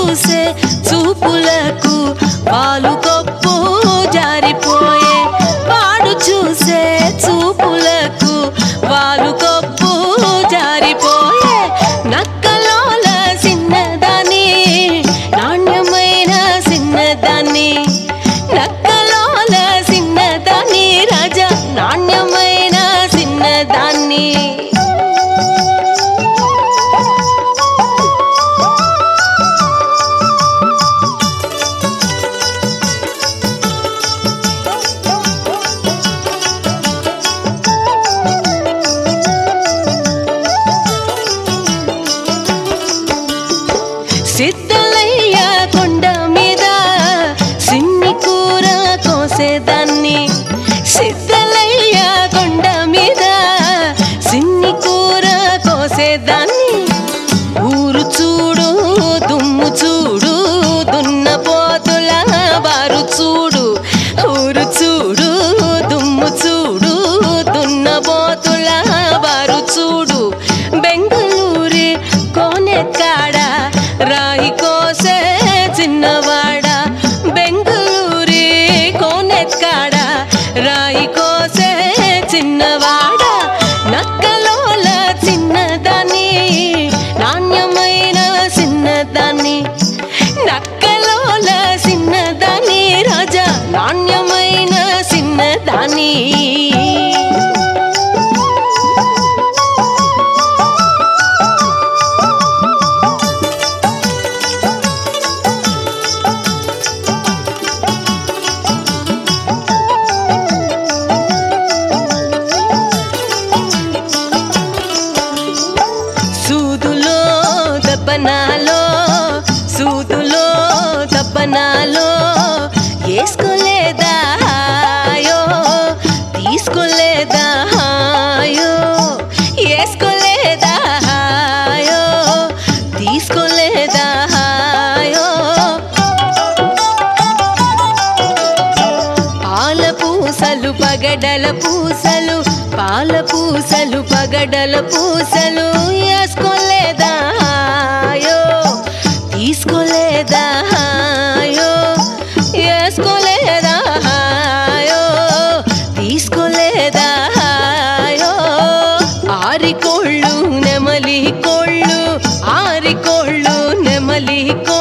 చూసే చూపులకు పాలు కొప్పు జారిపోయే వాడు చూసే చూపులకు వాలు కొప్పు జారిపోయే నక్కలోల చిన్నదాని నాణ్యమైన చిన్నదాన్ని నక్కలోల చిన్నదాని రాజా నాణ్యమైన చిన్నదాన్ని సిద్ధలయ్య కొండ మీద సిన్ని కూర కోసేదాన్ని సిద్ధలయ్య కొండ మీద సిన్ని కూర కోసేదాన్ని ఊరు చూడు దుమ్ము చూడు దున్నపోతుల బారు చూడు ఊరు చూడు దుమ్ము చూడు దున్నపోతుల బారు చూడు బెంగళూరి కోనెక్కాడ రాయి కోసే చిన్నవాడ బెంగళూరి కోనెక్కాడ రాయి కోసే చిన్నవాడ నక్కలోల చిన్నదాన్ని నాణ్యమైన చిన్నదాన్ని నక్కలోల చిన్నదాన్ని రాజా నాణ్యమైన చిన్నదాన్ని సూదులో దప్పనాలో సూదులో దప్పనాలో వేసుకోలేదా హాయో తీసుకోలేదా హాయో వేసుకోలేదా హాయో తీసుకోలేదా హాయో పాల పూసలు పగడల పూసలు పాల పూసలు పగడల పూసలు వేసుకోలేదా హాయో తీసుకోలేదా హాయో వేసుకోలేదా హాయో తీసుకోలేదా హాయో ఆరి కోళ్ళు నెమలి కోళ్ళు ఆరి కోళ్ళు నెమలి కోళ్ళు